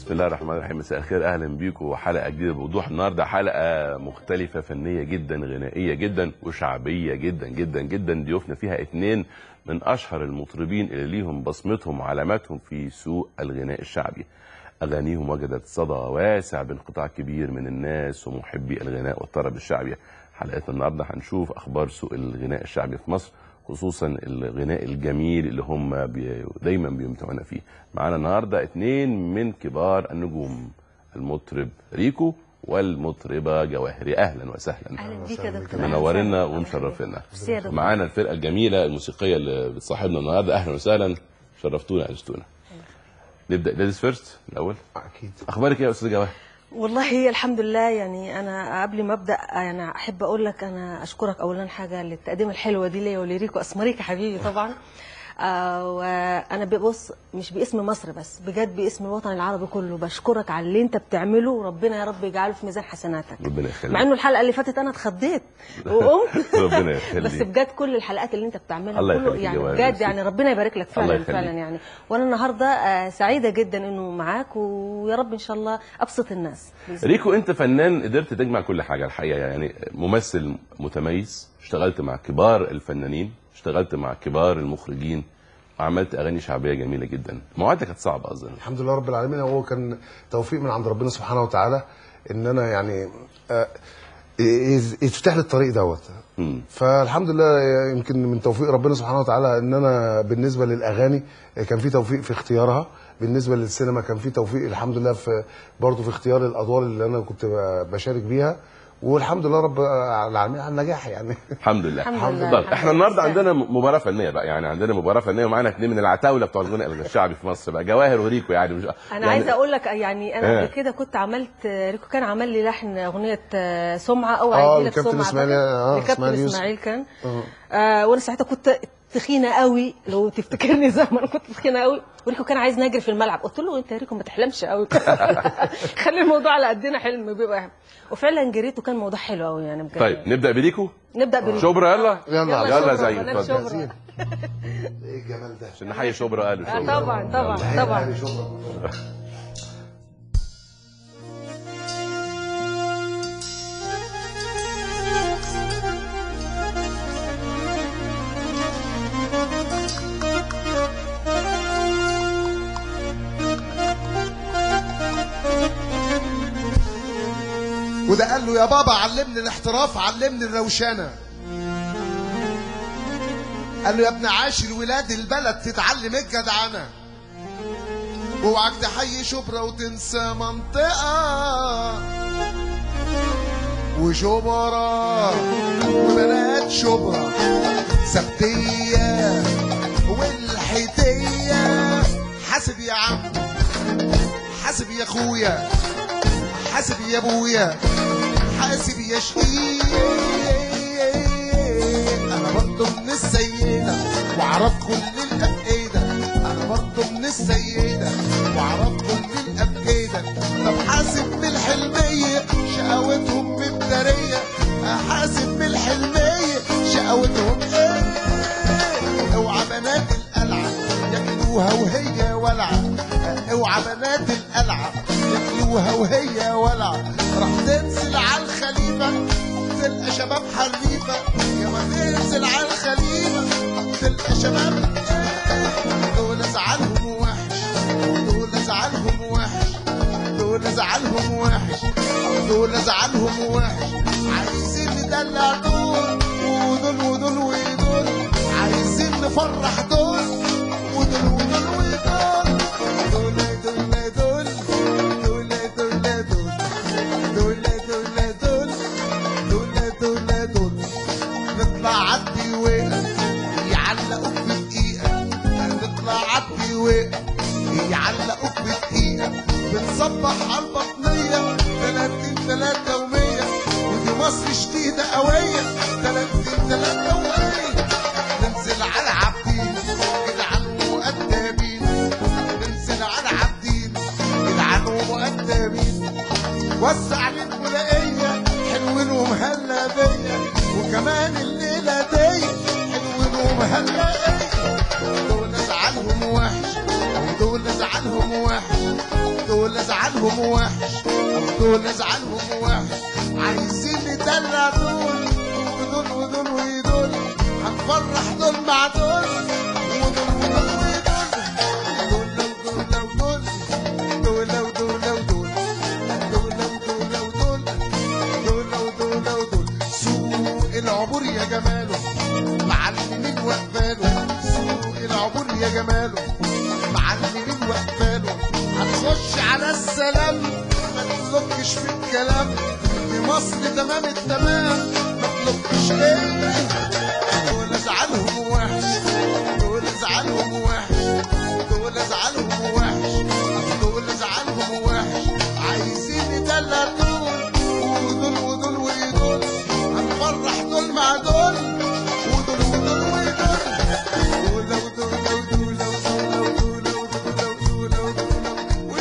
بسم الله الرحمن الرحيم مساء الخير اهلا بيكم وحلقه جديده بوضوح النهارده حلقه مختلفه فنيه جدا غنائيه جدا وشعبيه جدا جدا جدا ضيوفنا فيها اتنين من اشهر المطربين اللي ليهم بصمتهم وعلاماتهم في سوق الغناء الشعبي اغانيهم وجدت صدى واسع بين قطاع كبير من الناس ومحبي الغناء والطرب الشعبي حلقتنا النهارده هنشوف اخبار سوق الغناء الشعبي في مصر خصوصا الغناء الجميل اللي هم بي دايما بيمتعونا فيه معانا النهارده اتنين من كبار النجوم المطرب ريكو والمطربه جواهري اهلا وسهلا اهلا بيك يا دكتور منورنا ومشرفينا ميرسي يا دكتور. معانا الفرقه الجميله الموسيقيه اللي بتصاحبنا النهارده اهلا وسهلا شرفتونا عشتونا نبدا ليديز فيرست الاول اكيد اخبارك ايه يا استاذ جواهر والله هي الحمد لله يعني انا قبل ما ابدا انا احب اقول لك انا اشكرك اولا حاجه للتقديمه الحلوه دي ليا ولريكو اسمريك يا حبيبي طبعا آه وانا ببص مش باسم مصر بس بجد باسم الوطن العربي كله بشكرك على اللي انت بتعمله وربنا يا رب يجعله في ميزان حسناتك ربنا يخليك مع انه الحلقه اللي فاتت انا اتخضيت وقمت ربنا يخليك. بس بجد كل الحلقات اللي انت بتعملها الله كله يخليك يا يعني جواد. بجد ميرسي. يعني ربنا يبارك لك الله فعلا يخليك. فعلا يعني وانا النهارده آه، سعيده جدا انه معاك ويا رب ان شاء الله ابسط الناس بإذن ريكو انت فنان قدرت تجمع كل حاجه الحقيقه يعني ممثل متميز اشتغلت مع كبار الفنانين اشتغلت مع كبار المخرجين وعملت اغاني شعبيه جميله جدا مواعيدك كانت صعبه اظن الحمد لله رب العالمين هو كان توفيق من عند ربنا سبحانه وتعالى ان انا يعني آه، يز- يتفتح لي الطريق دوت مم. فالحمد لله يمكن من توفيق ربنا سبحانه وتعالى ان انا بالنسبه للاغاني كان في توفيق في اختيارها بالنسبه للسينما كان في توفيق الحمد لله في برضه في اختيار الادوار اللي انا كنت بشارك بيها والحمد لله رب العالمين على النجاح يعني الحمد لله الحمد لله. طب الحمد احنا لله. النهارده عندنا مباراه فنيه بقى يعني عندنا مباراه فنيه ومعانا اثنين من العتاوله بتوع الغناء الشعبي في مصر بقى جواهر وريكو يعني مش انا يعني عايزه اقول لك يعني انا آه. قبل كده كنت عملت ريكو كان عمل لي لحن اغنيه آه، سمعه او آه، عايزي لك لكابتن سمعه إسماعيل- بقى. آه، لكابتن إسماعيل يوسف. اسماعيل كان آه. آه وانا ساعتها كنت تخينه قوي لو تفتكرني زمان كنت تخينه قوي وريكو كان عايز نجري في الملعب قلت له انت يا ريكو ما تحلمش قوي خلي الموضوع على قدنا حلم بيبقى وفعلا جريت وكان موضوع حلو قوي يعني بجد طيب نبدا بريكو نبدا بريكو شبرا يلا يلا يلا شبرا، زي بنات اتفضل شبرا. ايه الجمال ده عشان نحيي شبرا قالوا آه، شبرا طبعا طبعا تحية طبعا لأهل شبرا. وده قال له يا بابا علمني الاحتراف علمني الروشنه قال له يا ابن عاشر ولاد البلد تتعلم الجدعنه اوعك تحيي شبرا وتنسى منطقه وشبرا وبنات شبرا سبتيه والحيتيه حاسب يا عم حاسب يا اخويا حاسب يا ابويا حاسب يا شقيق انا برضه من السيدة واعرف كل الابقيدة انا برضه من السيدة واعرف كل الابقيدة طب حاسب من الحلمية شقاوتهم مبدرية حاسب من الحلمية شقاوتهم ايه اوعى بنات القلعة ياكلوها وهي ولعة اوعى بنات القلعة ياكلوها وهي ولعة راح تنزل على الخليفة تلقى شباب حريفة يا ما تنزل على الخليفة تلقى شباب إيه، دول ازعلهم وحش دول ازعلهم وحش دول ازعلهم وحش دول ازعلهم وحش عايزين ندلع دول ودول ودول ودول عايزين نفرح دول ودول ودول ودول دول دول دول دول دول دول دول دول دول دول دول دول نطلع عدي وقف يعلقوك في دقيقة نطلع عدي وقف يعلقوك في دقيقة بنصبح على البطنية تلاتين تلاتة ومية ودي مصر شديدة قوية تلاتين تلاتة ومية ننزل على عابدين جدعان ومؤدبين ننزل على عابدين جدعان ومؤدبين وسع للملاقية حلوين ومهلا بيا وكمان الليلة دي حلوين ومهلا بيا دول ازعلهم وحش دول ازعلهم وحش دول ازعلهم وحش دول ازعلهم وحش عايزين ندلع دول ودول ودول ودول هنفرح دول مع دول ودول ودول ودول دول ودول ودول دول ودول ودول دول ودول دول ودول ودول سوق العبور يا جماله معلمين وقباله سوق العبور يا جماله معلمين وقباله هتخش على السلام ما تلوكش في الكلام في مصر تمام التمام ما تلوكش ايه دول ازعلهم وحش دول ازعلهم وحش دول ازعلهم وحش دول ازعلهم وحش عايزين ندلع دول ودول ودول ودول هنفرح دول مع دول ودول ودول ودول ودول ودول ودول ودول ودول ودول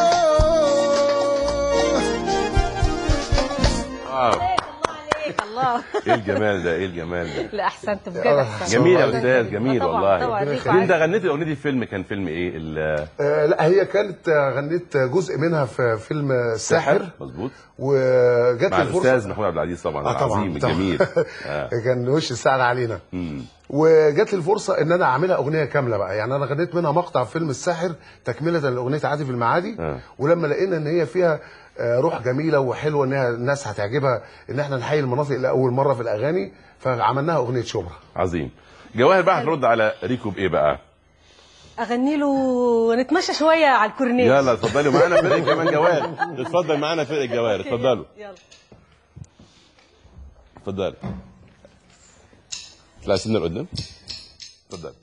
واو الله ايه الجمال ده ايه الجمال ده لا احسنت بجد آه. احسنت جميل يا والله. استاذ جميل طبعاً، والله طبعاً، ليك انت وعليك. غنيت الاغنيه دي في فيلم كان فيلم ايه ال- آه لا هي كانت آه، غنيت جزء منها في فيلم الساحر مظبوط وجات مع لي الاستاذ الفرصه محمود عبد العزيز طبعا آه طبعاً، العظيم طبعاً. الجميل آه. كان وش السعد علينا مم. وجات لي الفرصه ان انا اعملها اغنيه كامله بقى يعني انا غنيت منها مقطع في فيلم الساحر تكمله لاغنيه عادي في المعادي آه. ولما لقينا ان هي فيها آه، روح جميله وحلوه انها الناس هتعجبها ان احنا نحيي المناطق لاول مره في الاغاني فعملناها اغنيه شبرا عظيم جواهر بقى هترد على ريكو بايه بقى اغني له نتمشى شويه على الكورنيش يلا اتفضلوا معانا فرقه كمان جواهر اتفضل معانا فرقه جواهر اتفضلوا يلا اتفضل اطلع سنة لقدام اتفضل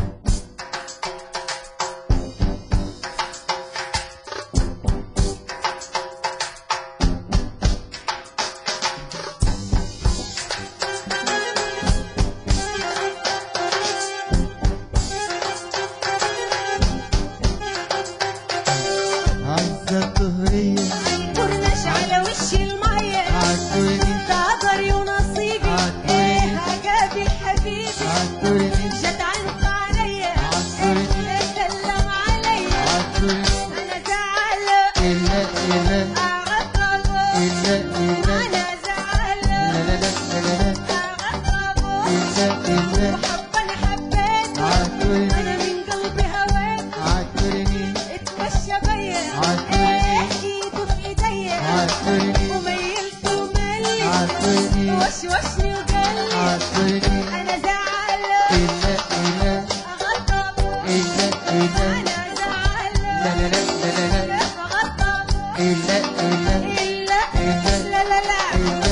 عزة الظهرية كورناش على وش المية عالدورني قدري ونصيبي عالدورني. ايه عجبي حبيبي عالدورني جت عنك عليا عالدورني. ايه سلم عليا عالدورني انا زعلة إلا إلا اعقبه إلا إلا انا لا زعلة لا لا لا لا اعقبه إلا إلا وحبني حبيت عالدورني انا من قلبي هواك عالدورني اتمشى بيا عالدورني. ايه ايده في ايديا عالدورني وميلت وملي عالدورني وشوشني وقال عالدورني انا زعلة إلا إلا اغضب إلا إلا انا زعلة لا لا لا لا لا لا اغضب إلا إلا الا لا لا لا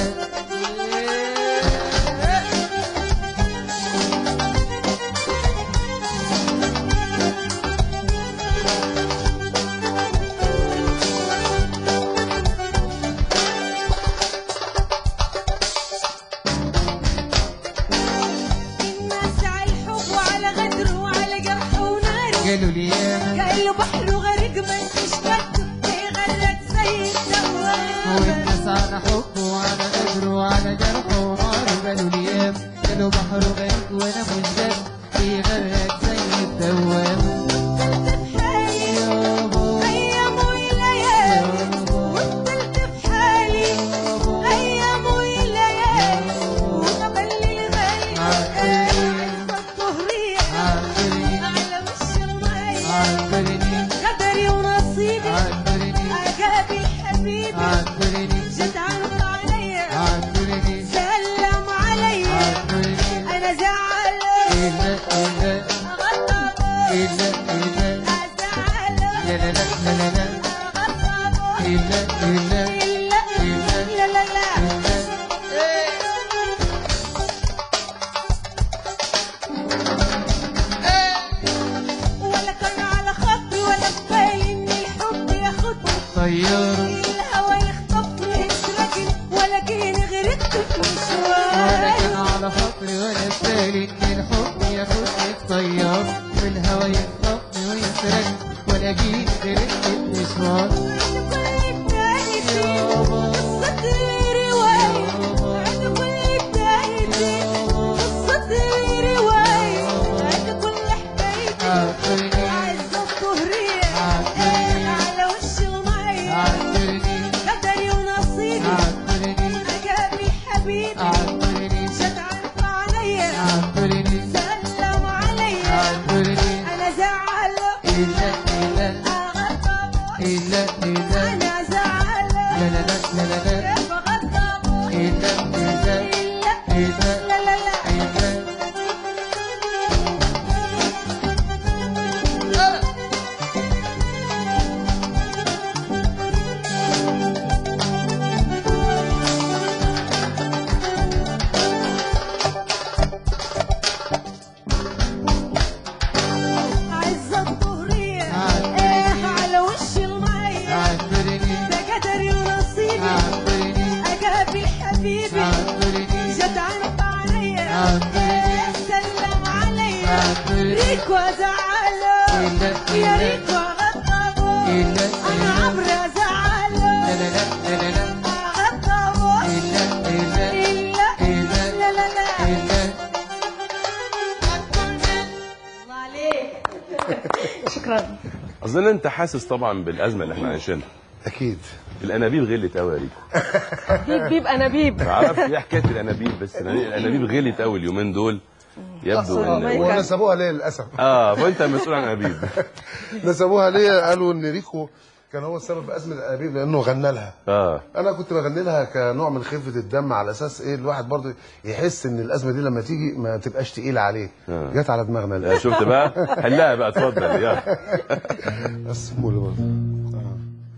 الناس على الحب وعلى غدر وعلى جرح ونار قالوا لي ياما قال له بحر غريق ما انتش قده بيغرق زي الدوامة والناس على حب وعلى قدر وعلى جرح ونار قالوا لي ياما قالوا بحر غريق وانا مش جد بيغرق زي الدوام بحالي يابا ايام وليالي وفضلت بحالي ايام وليالي وقبل الغالي عزة الظهرية عبرني على وش المية عبرني قدري ونصيبي عبرني عجبي حبيبي عبرني جد عنك عليا عبرني سلم عليا عبرني انا زعلان إلا إلا اغضب إلا إلا ازعل لا لا لا لا لا اغضب إلا إلا لا لا لا لا ولا كان على خطي ولا في بالي ان الحب ياخدني طيارة الهوى يخطفني ويسرقني ولا كيني غرقت في ولا كان مشوار على خاطري ولا في بالي ان الحب ياخدني في طيار والهوى يخطفني ويسرقني ولا جيني غرقت المشوار عند كل بدايتي يابا قصة رواية عند كل بدايتي قصة رواية عند كل حكايتي عبرني عزة الظهرية عبرني على وش إلا إلا انا زعلان لا لا لا لا لا لا كيف غضبه إلا إلا الا إلا لا لا لا إلا عزة الظهرية عبرني. ايه على وش المية عبرني ده قدري ونصيبي عبرني اقابل حبيبي عبرني جت عرض عليا عبرني. إيه سلم عليا عبرني. ريكو ازعله إلا يا إلا ريكو اغضبه إلا انا إلا عمري لا ازعله لا لا لا لا لا اغضبه إلا إلا الا إلا لا لا لا إلا الله عليك شكرا اظن انت حاسس طبعا بالازمه اللي احنا عايشينها اكيد الانابيب غلت قوي يا ريكو بيب بيب انابيب ما اعرفش ايه حكايه الانابيب بس الانابيب غلت قوي اليومين دول يبدو آه، ان ما يكاد. ونسبوها ليه للاسف اه فانت مسؤول عن الانابيب نسبوها ليه قالوا ان ريكو كان هو السبب في ازمه الانابيب لانه غنى لها اه انا كنت بغني لها كنوع من خفه الدم على اساس ايه الواحد برضه يحس ان الازمه دي لما تيجي ما تبقاش تقيله عليه آه. جت على دماغنا آه، للاسف شفت بقى حلها بقى اتفضل يلا بس مولي برضه آه.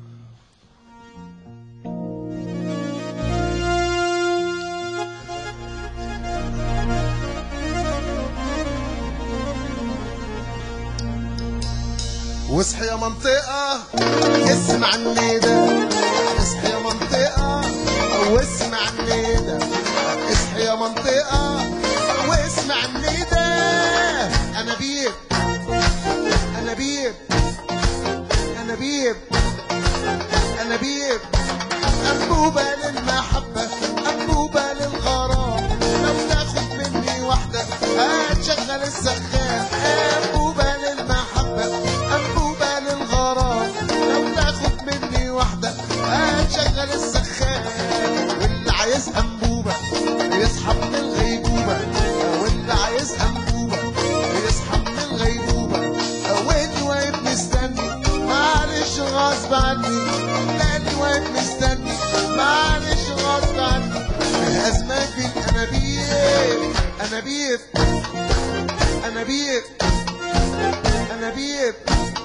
واصحى يا منطقة اسمع الندى اصحى يا منطقة واسمع الندى اصحى يا منطقة واسمع الندى أنابيب أنابيب أنابيب أنابيب أنبوبة للمحبة أنبوبة للغرام لو تاخد مني واحدة هتشغل السخان أنبوبة للمحبة أنبوبة للغرام لو تاخد مني واحدة هتشغل السخان واللي عايز أنبوبة يصحى من الغيبوبة واللي عايز أنبوبة يصحى من الغيبوبة وانت واقف مستني معلش غصب عني لاني واقف مستني معلش غصب عني الازمه في الانابيب انابيب انابيب انابيب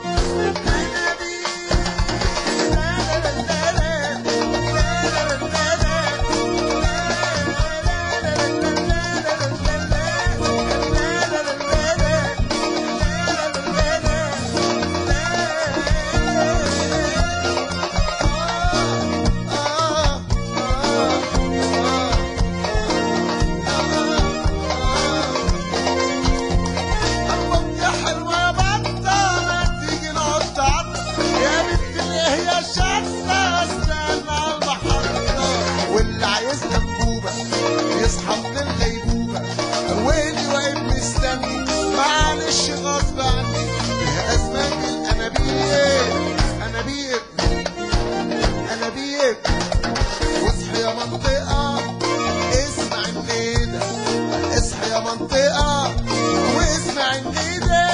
الله يا حلوة يا بطة ما تيجي نقعد عطا يا بنت اللي هي شاطة استنى على المحطة واللي عايز أنبوبة يصحى من الغيبوبة واللي واقف مستني معلش غصب عني فيها أزمة الأنابيب أنابيب أنابيب واصحى يا منطقة اسمع الندى اصحى يا منطقة واسمع الندى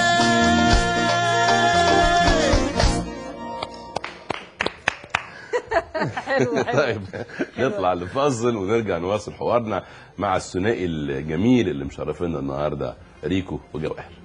حلو حلو طيب نطلع لفاصل ونرجع نواصل حوارنا مع الثنائي الجميل اللي مشرفينا النهارده ريكو وجواهر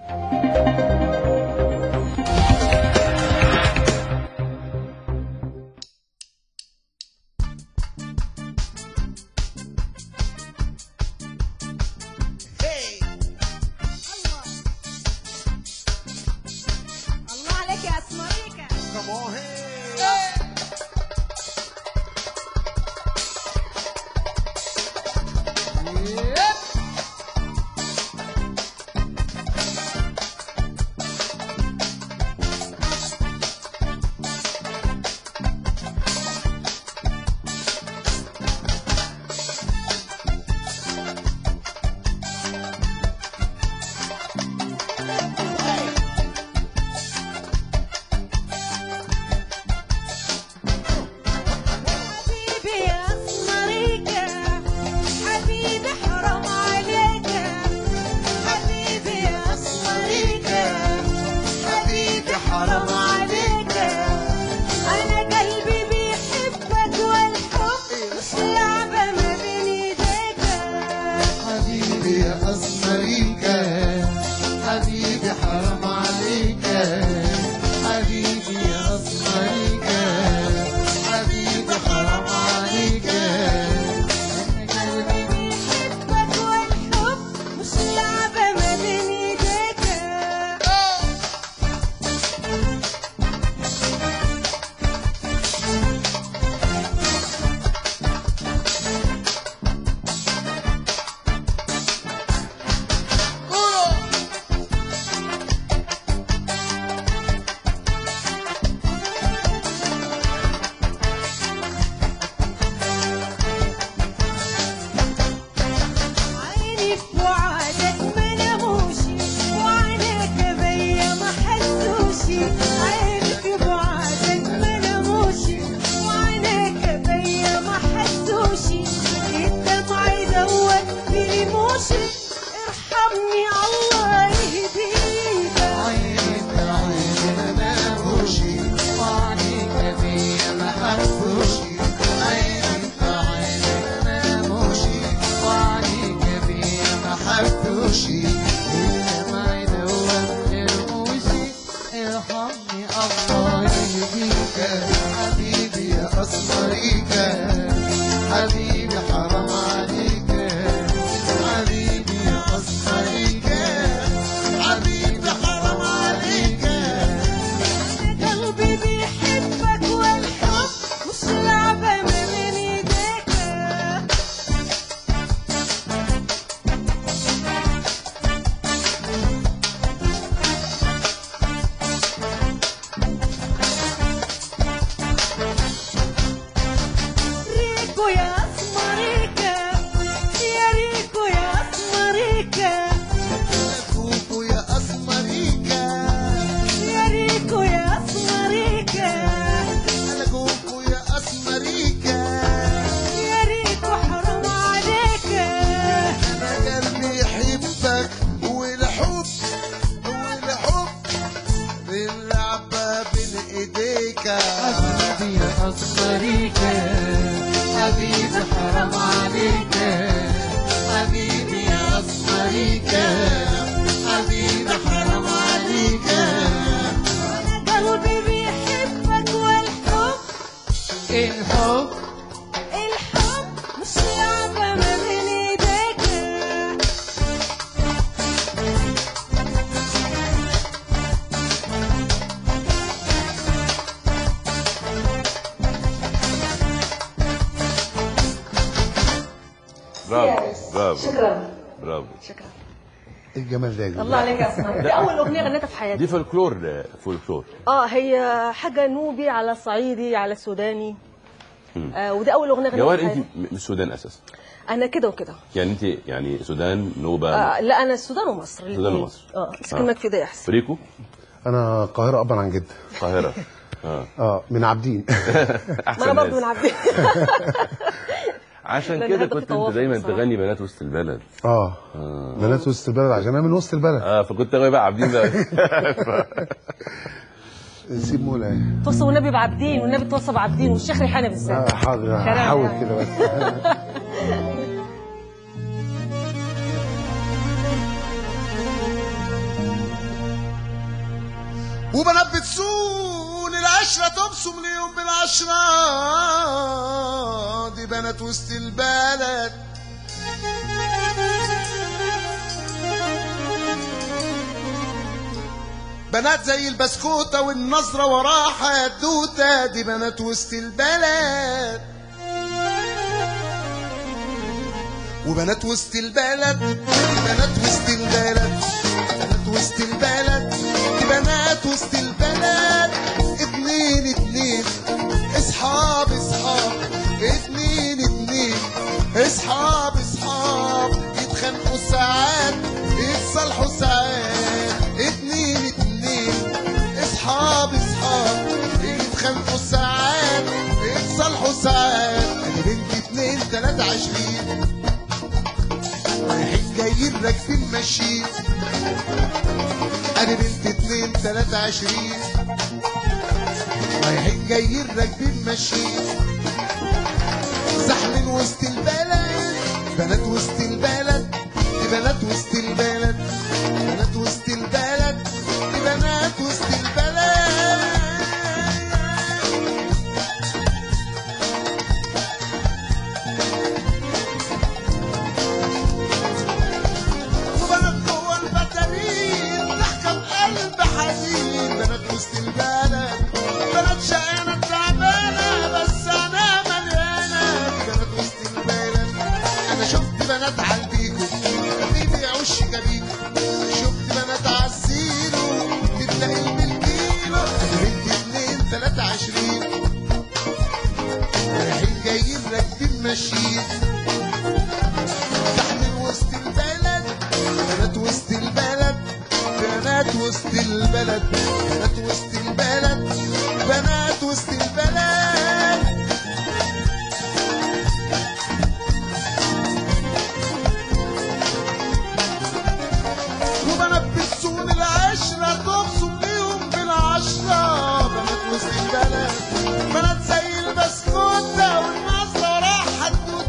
الله عليك يا اسمريكا Come on, hey. ريكو يا اسمريكا يا ريكو يا اسمريكا كوكو يا اسمريكا يا ريكو يا اسمريكا انا كوكو يا اسمريكا يا ريكو حرام عليك انا قلبي يحبك والحب والحب اللعبة بين ايديك حبيبي يا أصفريكا حبيبي حرام عليك حبيبي يا أصفريكا حبيبي حرام عليك قلبي بيحبك والحب الحب الحب مش لعبة ما بين ايديك برافو برافو شكرا برافو شكرا ايه الجمال ده يا الله جماعه عليك يا اسماء دي اول اغنيه غنيتها في حياتي دي فولكلور فولكلور اه هي حاجه نوبي على صعيدي على سوداني آه ودي اول اغنيه غنيتها جوار في انت حياتي م- من السودان اساسا انا كده وكده يعني انت يعني سودان نوبه آه لا انا السودان ومصر السودان الاتنين. ومصر. اه بس آه. كلمك في ده احسن فريكو انا القاهره ابا عن جد القاهره اه اه من عابدين ما احسن انا برضه ناس. من عبد عشان لأن كده هذا كنت انت تطور دايما بصراحة. تغني بنات وسط البلد اه بنات وسط البلد عشان انا من وسط البلد اه فكنت غايب بقى عابدين ده سيب مولاي توصى والنبي بعبدين والنبي توصى بعبدين والشيخ ريحانه بالذات آه حاضر كلام هحاول يعني. كده بس وبنات بتسون العشرة تبصم ليوم بالعشرة دي بنات وسط البلد بنات زي البسكوتة والنظرة وراها حدوتة دي بنات وسط البلد وبنات وسط البلد دي بنات وسط البلد بنات وسط البلد دي بنات وسط البلد اتنين اتنين اصحاب اصحاب اتنين اتنين اصحاب اصحاب يتخانقوا ساعات يتصالحوا ساعات اتنين اتنين اصحاب اصحاب يتخانقوا ساعات يتصالحوا ساعات انا بنت اتنين تلاتة عشرين رايحين جايين راكبين ماشيين انا بنت اتنين تلاتة عشرين رايحين جايين راكبين ماشيين زحمين وسط البلد بنات وسط البلد دي بنات وسط البلد بنات وسط البلد دي بنات وسط البلد وبنات جوه البتارين ضحكة بقلب حزين بنات وسط البلد بنات شقيانة تعبانة بس أنا مليانة دي بنات وسط البلد أنا شفت بنات عالبيكو بيبيعوا الشيكابيكو شفت بنات عالزيرو تتلاقي بالكيلو أنا بنت اتنين تلاتة عشرين رايحين جايين راكبين ماشيين تحمل وسط البلد بنات وسط البلد بنات وسط البلد بنات وسط البلد بنات وسط البلد وبنات بتسون العشرة تبصم بيهم بالعشرة بنات وسط البلد بنات زي البسكوتة والنظرة راحت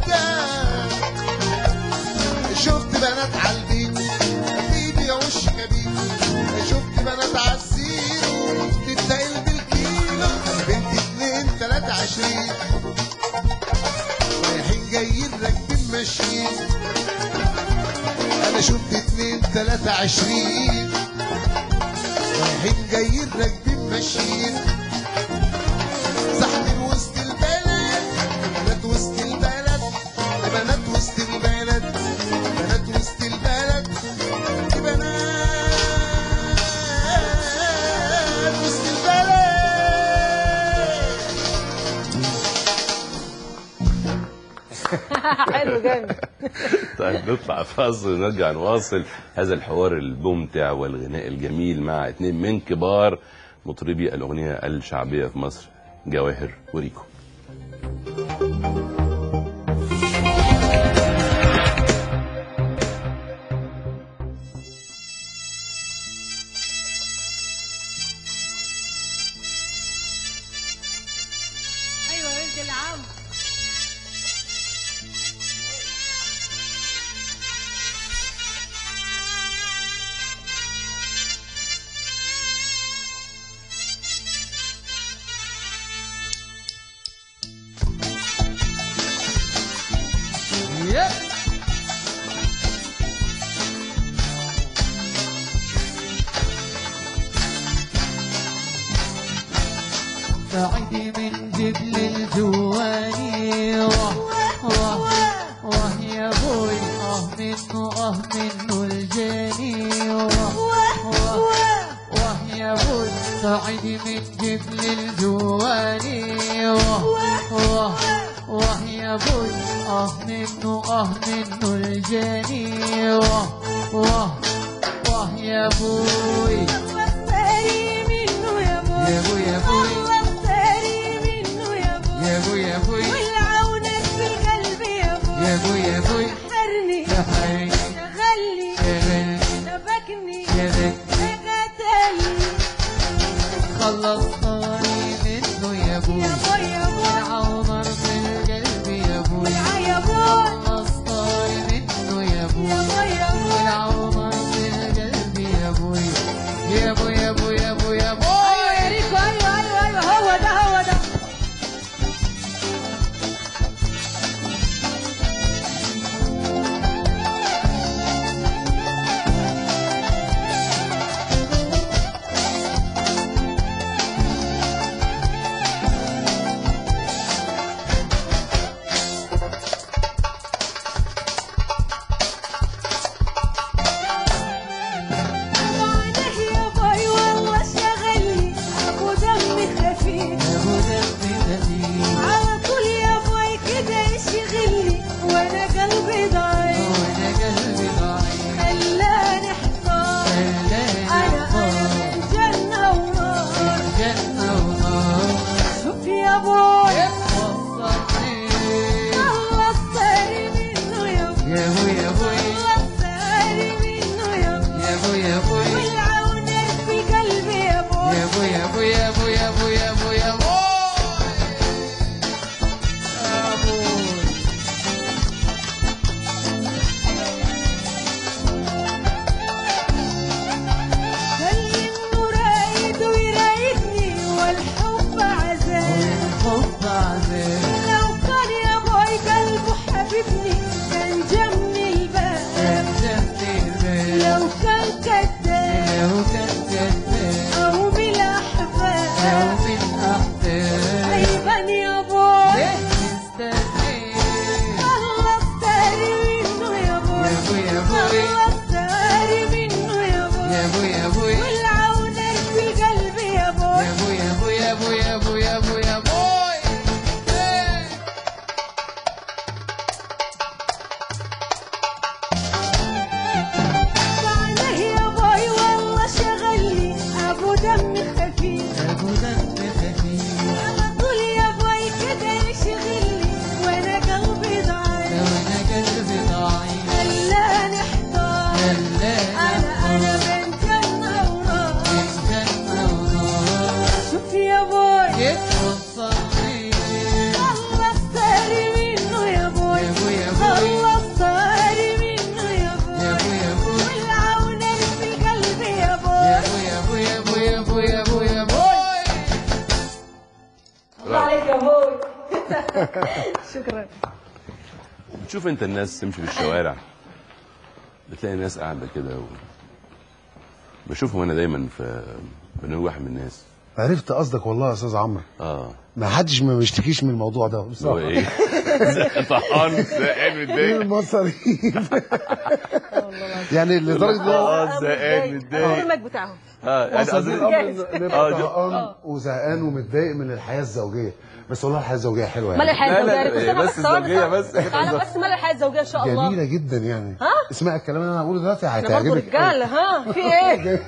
شفت بنات عالبيت بيبيعوا الشكابيك شفت بنات عالزيرو تتقل بالكيلو بنت اتنين تلاتة عشرين رايحين جايين راكبين ماشيين انا شفت اتنين تلاتة عشرين رايحين جايين راكبين ماشيين زحمين وسط البلد بنات وسط البلد بنات وسط البلد بنات وسط البلد بنات وسط البلد حلو جامد طيب نطلع فاصل ونرجع نواصل هذا الحوار الممتع والغناء الجميل مع اتنين من كبار مطربي الأغنية الشعبية في مصر جواهر وريكو ايوه يا بنت العم يب. سعيدي من جبل الجواني واه واه واه يا بوي اه منه اه منه الجاني واه واه واه يا بوي سعيدي من جبل الجواني واه واه واه يا بوي اه منه اه منه الجاني واه واه واه يا بوي اختاري منه يا بوي يا بوي يا بوي الله اختاري منه يا بوي يا بوي يا بوي والعونك في القلب يا بوي يا بوي يا بوي حرني يا حي شغلني يا غني شبكني يا ذك قتلني خلصتني منه يا بوي يا بوي يا بوي العمر في القلب يا بوي يا بوي خلصتني منه يا بوي يا بوي يا بوي العمر في القلب يا بوي يا بوي يا بوي يا بوي يا بوي ايوه يا ريكو ايوه ايوه ايوه هو ده هو ده عينه يا باي والله شغلني ابو دم خفيف يا ابو دمي دليل على طول يا باي كده يشغلني وانا قلبي ضعيف وانا قلبي ضعيف خلاني احتار خلاني انا اختار انا من جنه ونار جنة ونار شوف يا باي وصلتني خلصتني منه يا باي يا ابوي يا ابوي خلصتني منه يا باي يا ابوي يا ابوي والعونك في قلبي يا باي يا ابوي يا ابوي يا ابوي يا ابوي يا ابوي يا ابوي يا ابوي خلي انه رايد ويرايدني والحب عذاب والحب عذاب لو كان يا باي قلبه حبيبني كان جنبي الباب كان جنبي الباب لو كان كذاب لو كان كذاب او من لو الاحباب من احباب هيبان يا باي مستني خلصتني منه يا يا باي ابوي يا ابوي خلصتني منه يا يا باي ابوي يا ابوي والعونك في قلبي يا يا باي ابوي يا ابوي يا ابوي يا ابوي يا ابوي يا ابوي إيه. وعليه يا باي والله شغلني ابو دم خفيف يا ابو دم خفيف على طول يا باي كده يشغلني وانا قلبي ضعيف لو انا قلبي ضعيف خلاني احتار خلاني انا انا أحتار. بين جنه ونار من جنة ونار شوف يا باي كيف وصلني خلصتني منه يا باي يا ابوي يا ابوي خلصتني منه يا يا باي ابوي يا ابوي والعونك في قلبي يا يا باي ابوي يا ابوي يا ابوي يا ابوي يا ابوي يا ابوي الله عليك يا بوي شكرا بتشوف انت الناس تمشي في الشوارع بتلاقي ناس قاعده كده و... بشوفهم انا دايما في بنوع واحد من الناس عرفت قصدك والله يا استاذ عمرو اه ما حدش ما بيشتكيش من الموضوع ده هو بصراحه ايه طهقان زهقان مين متضايق المصاريف يعني لدرجه ان هو اه زهقان متضايق السمك بتاعهم اه يعني وصل بيه قصدي الامر إن نبقى آه، دي- طهقان وزهقان ومتضايق من الحياه الزوجيه بس والله الحياه الزوجيه حلوه مال يعني الحياه لا، لا، الزوجيه لا، بس بس الزوجية بس. تعالى بس مال الحياه الزوجيه ان شاء الله جميله جدا يعني ها؟ اسمع الكلام اللي انا هقوله دلوقتي احنا برضه هتعجبك أوي. رجاله ها في ايه؟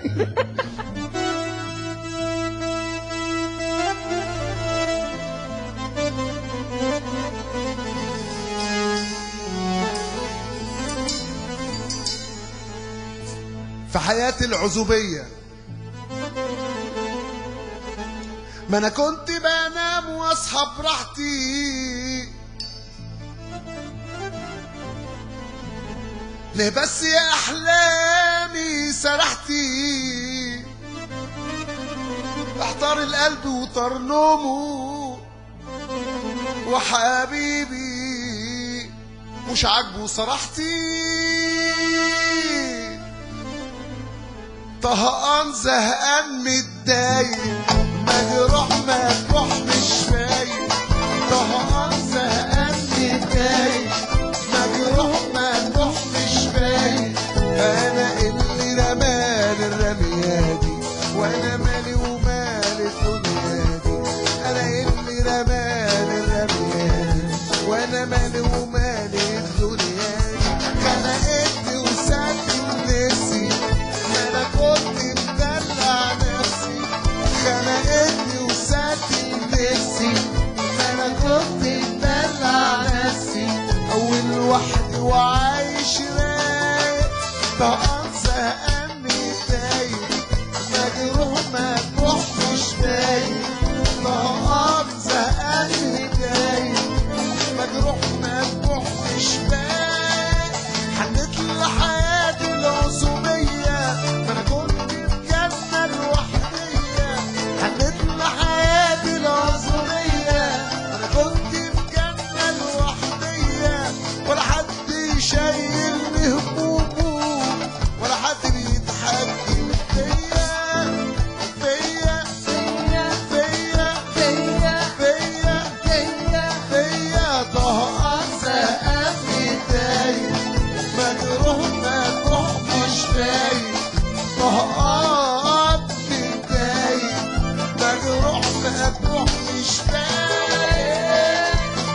في حياتي العزوبية ما انا كنت بنام واصحى براحتي ليه بس يا احلامي سرحتي احتار القلب وطار نومه وحبيبي مش عاجبه صراحتي طهقان زهقان متضايق مجروح مجروح مش فايق طهقان زهقان متضايق مجروح مجروح مش فايق انا اللي رماني الرمية دي وانا مالي ومال الدنيا دي انا اللي رماني الرمية دي وانا مالي ومال الدنيا دي خنقتني وسابني نفسي ما انا كنت مدلع نفسي خنقتني وسابني نفسي ما انا كنت مدلع نفسي اول وحدي وعايش رايق طقان زهقان متضايق مجروح مجروح مش فايق طقان زهقان متضايق مجروح مجروح مش فايق حنيت لحياتي العزوبية ما انا كنت في جنة لوحدية حنيت لحياتي العزوبية ما انا كنت في جنة لوحدية ولا حد شايلني همومه ولا حد بيتحكم فيا فيا فيا فيا فيا فيا فيا طهقان زهقان متضايق مجروح مجروح مش فايق طهقان متضايق مجروح مجروح مش فايق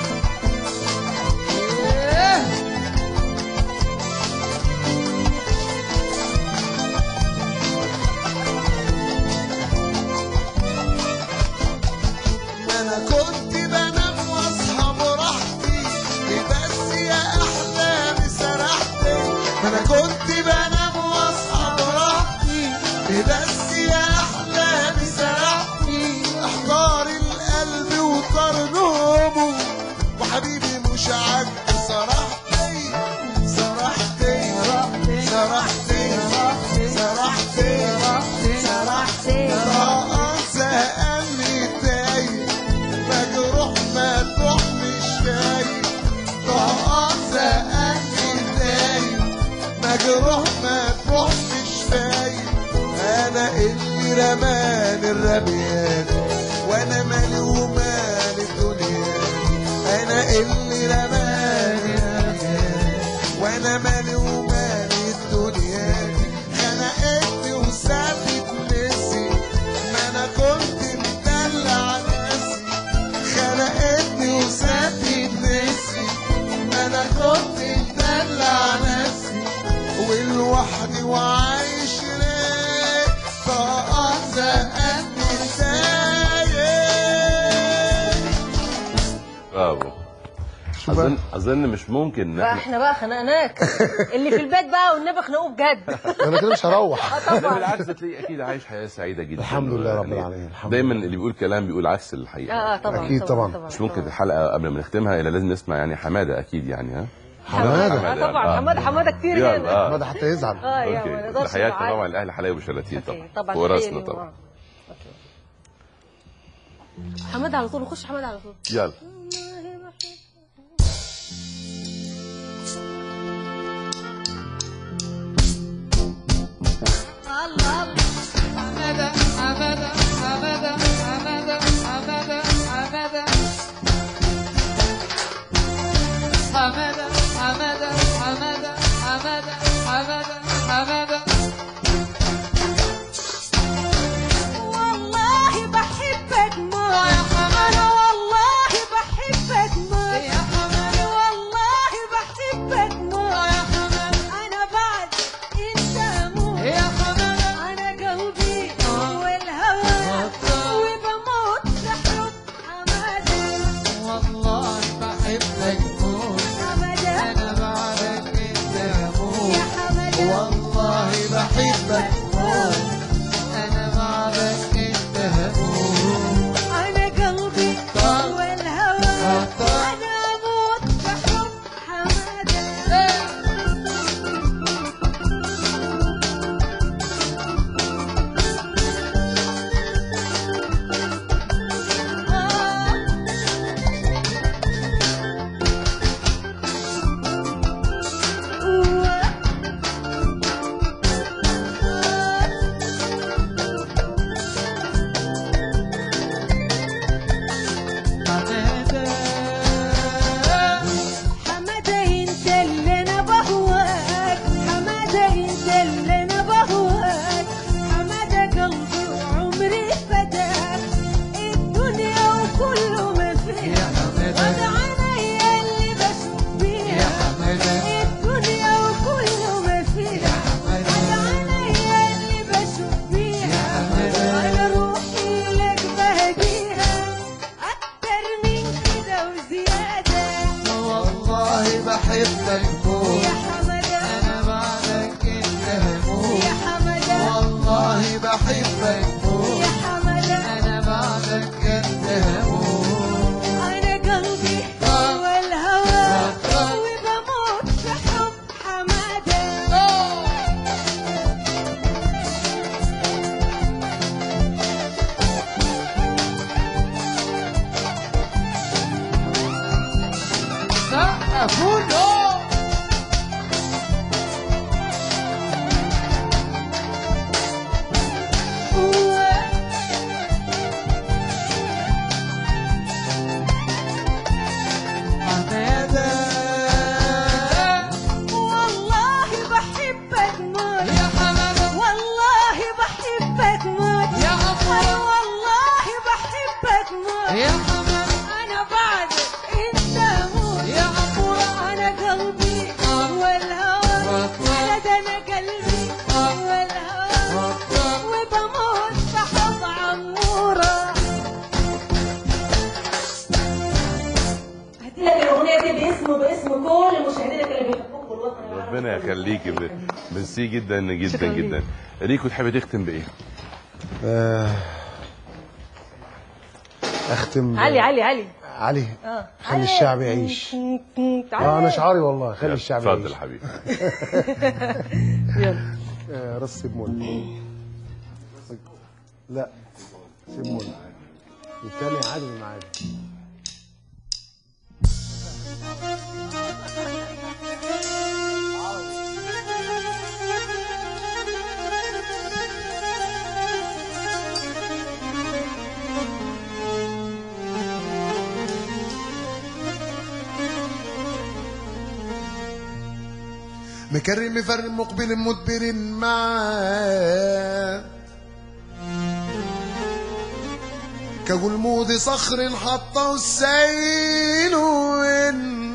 ما انا كنت بنام واصحى براحتي ليه بس يا احلامي سرحتي ما انا كنت بنام واصحى براحتي ليه بس يا احلامي سرحتي احضار القلب وطار نومه وحبيبي مش عاجبه صراحتي صراحتي صراحتي صراحتي صراحتي طاقان زهقان متضايق مجروح مجروح مش فايق طاقان زهقان متضايق مجروح مجروح مش فايق انا اللي رماني الرميان وانا مالي ومال الدنيا انا اللي رماني الرميان وانا مالي ومال الدنيا دي خنقتني وسابت نسي ما انا كنت مدلع ناسي خنقتني وسابت نسي ما انا كنت مدلع ناسي والوحدي وعايش رايق طاقان زهقان متضايق برافو اظن اظن مش ممكن ان احنا فاحنا بقى خنقناك اللي في البيت بقى والنبي خنقوه بجد انا كده مش هروح لا بالعكس تلاقيه اكيد عايش حياه سعيده جدا الحمد لله رب يعني العالمين، الحمد دايما اللي بيقول كلام بيقول عكس الحقيقه اه طبعا أكيد طبعا. مش ممكن الحلقه قبل ما نختمها الا لازم نسمع يعني حماده اكيد يعني ها حماده آه طبعا آه. حماده حماده كتير يلا هنا اه حماده حتى يزعل اه يا ما اوكي نقدرش تحياتنا نعدي. طبعا لاهل حلاوه وشلاتين أوكي، طبعا طبعا وراسنا تحية ليهم، طبعا آه. أوكي. حماده على طول خش حماده على طول يلا حمادة حمادة حمادة حمادة حمادة حمادة انا اموت بحب حماده حماده انت اللي انا بهواك حماده انت اللي انا بهواك حماده قلبي وعمري فداك الدنيا وكل ما فيها وضع عينيا اللي بشوف بيها الدنيا وكل ما فيها وضع عينيا اللي بشوف بيها انا روحي لك بهديها اكتر من كده وزياده والله بحبك موت يا حماده انا بعدك انت هموت يا حماده والله بحبك موت يا حماده انا بعدك انت هموت انا قلبي هو الهوى وبموت في حب حماده سقفوا والله بحبك موت يا حماده والله بحبك موت يا عمرو. والله بحبك موت يا حماده انا بعدك انت موت يا عمرو انا قلبي والهوى انا ده انا قلبي والهوى وبموت في حب عموره هدي لك الاغنيه دي باسم باسم كل مشاهدينك اللي بيحبوك في الوطن العربي ربنا يخليكي ب- ميرسي جدا جدا شكراً جدا ريكو تحبي تختم بايه؟ آه، اختم ب- علي علي علي علي اه خلي الشعب يعيش اه انا شعاري والله خلي الشعب اتفضل يعيش حبيبي يلا آه، راس سيبمون لا سيبمون التاني عادي من عادي مكرم مفرم مقبل مدبر معاه كجلمود صخر حطه السيل وإن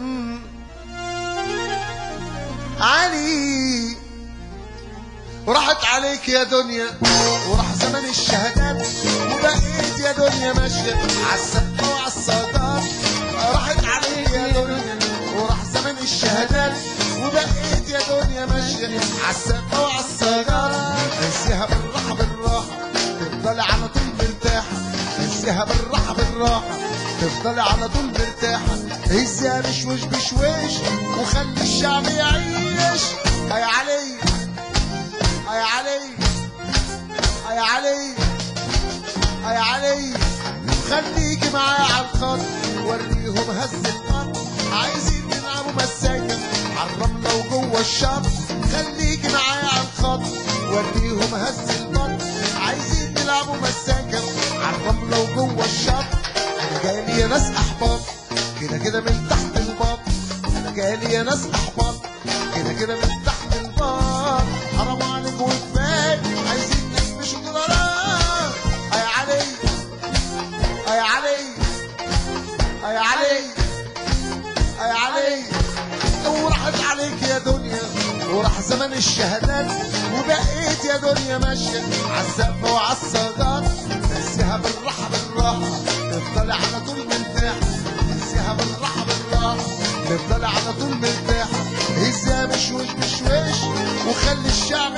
علي وراحت عليك يا دنيا وراح زمن الشهادات وبقيت يا دنيا ماشية عالسقة وعالصدات راحت عليك يا دنيا وراح زمن الشهادات وبقيت يا دنيا ماشية عالسقة وعالصدات انسيها بالراحة بالراحة تفضلي على طول مرتاحة انسيها بالراحة بالراحة تفضلي على طول مرتاحة هزيها بشوش بشويش وخلي الشعب يعيش هيا علي يا علي يا علي يا علي خليكي معايا على الخط وريهم هز القط عايزين نلعبوا مساكن على الرملة وجوه الشط خليكي معايا على الخط وريهم هز القط عايزين نلعبوا مساكن على الرملة وجوه الشط انا جايلي يا ناس احباط كده كده من تحت الباط انا جايلي يا ناس احباط كده كده من تحت الباط حرام عليك وكفايه عايزين نكمشوا دولارات يا علي يا علي يا علي يا علي وراحت عليك يا دنيا وراح زمن الشهادات وبقيت يا دنيا ماشية عالسقف وعالصاجات نسيها بالراحة بالراحة تفضلي على طول مرتاحة نسيها بالراحة بالراحة تفضلي على طول مرتاحة هزها بشوش بشوش وخلي الشعب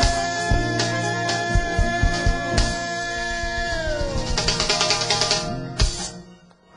يعيش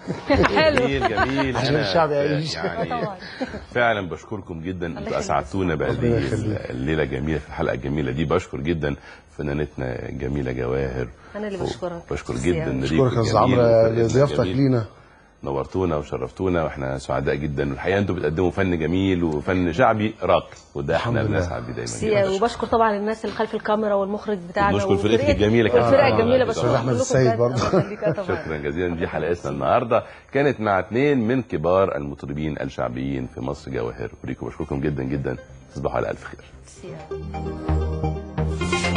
جميل جميل عشان أنا الشعب يعيش. يعني طبعا. فعلا بشكركم جدا انتوا يخليك. اسعدتونا ربنا بهذه يخليك. الليله الجميله في الحلقه الجميله دي بشكر جدا فنانتنا جميله جواهر أنا اللي بشكرك. بشكر ميرسي جدا أوي. نريكو اشكرك يا استاذ الجميل عمرو وفريقنا لضيافتك الجميل. لينا نورتونا وشرفتونا واحنا سعداء جدا والحقيقه انتوا بتقدموا فن جميل وفن شعبي راقي وده احنا الحمد لله. بنسعد بيه دايما ميرسي جدا. أوي. وبشكر طبعا الناس اللي خلف الكاميرا والمخرج بتاعنا وبنشكر فرقتك وفرقة- الجميلة كمان. والفرقه آه، الجميله أكيد بشكر طبعاً. أحمد كلكم السيد بجد. برضه. الله يخليك. آه، طبعاً. شكرا جزيلا دي حلقتنا النهارده كانت مع اثنين من كبار المطربين الشعبيين في مصر جواهر وريكو بشكركم جدا جدا تصبحوا على الف خير ميرسي أوي.